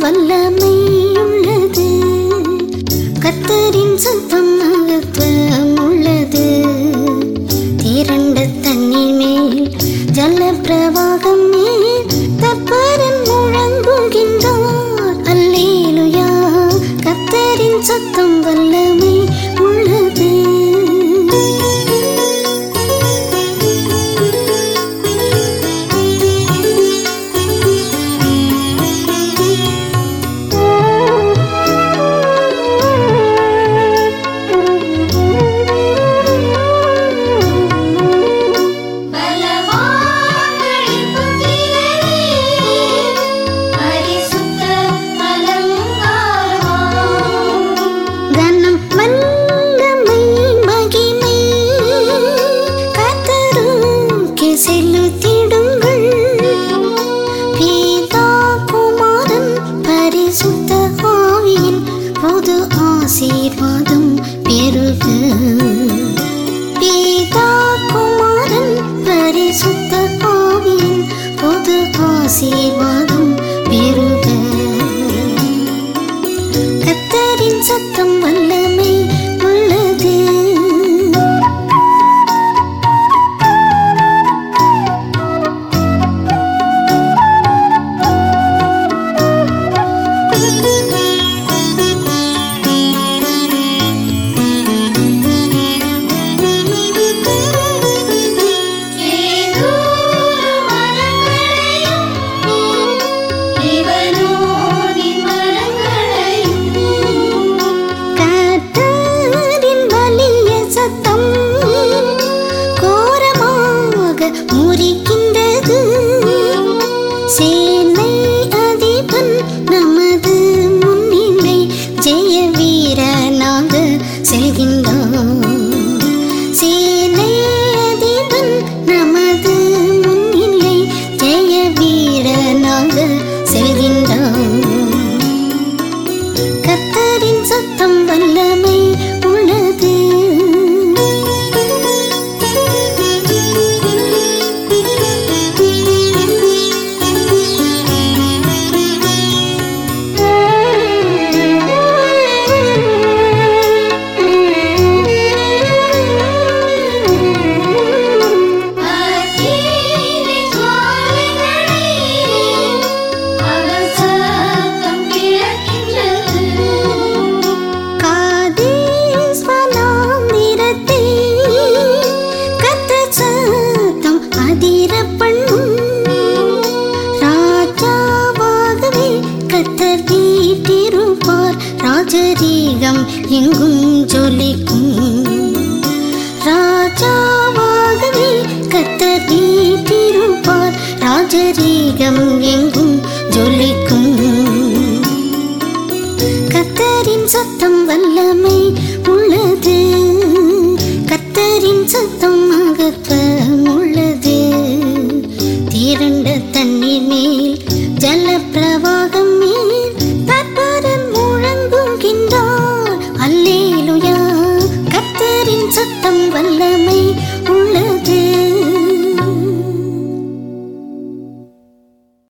வல்லமை உள்ளது கத்தரின் சத்தம் மகத்துவம் உள்ளது திரண்ட தண்ணீர் மேல் ஜல பிரவாகம் மேல் தப்பரன் முழங்குகின்றார் அல்லேலுயா கத்தரின் சத்தம் வல்லமை உள்ளது பலவான்களின் புத்திரரே, பரிசுத்த அலங்காரமாம். கனம் வல்லமை மகிமை கத்தருக்கே செலுத்திடுங்கள் பீதா குமாரன் பரிசுத்த ஆவியின் பொது ஆசீர்வாதம் பெருக பீதா குமாரன் பரிசுத்த ஆவியின் பொது ஆசீர்வாதம் பெருக கத்தரின் சத்தம் வல்லமை உள்ளது கேதூர மரங்களையும், லீபனோனின் மரங்களையும், கத்தரின் வலிய சத்தம் கோரமாக முறிக்கின்றது சேனை அதிபன் நமது முன்னிலை ஜெய வீரனாக செல்கின்றான் சேனை அதிபன் நமது முன்னிலை ஜெய வீரனாக செல்கின்றான் கத்தரின் சத்தம் வல்லமை உள்ளது அக்கினி ஜுவாலைகளை அவர் சத்தம் கிளக்கின்றது. காதேஸ் வனாந்திரத்தில் கர்த்தர் சத்தம் அதிர பண்ணும். ராஜாவாகவே கர்த்தர் வீற்றிருப்பார். ராஜரீகம் எங்கும் ஜொலிக்கும் ராஜாவாகவே கர்த்தர் வீற்றிருப்பார். ராஜரீகம் எங்கும் ஜொலிக்கும் கத்தரின் சத்தம் வல்லமை உள்ளது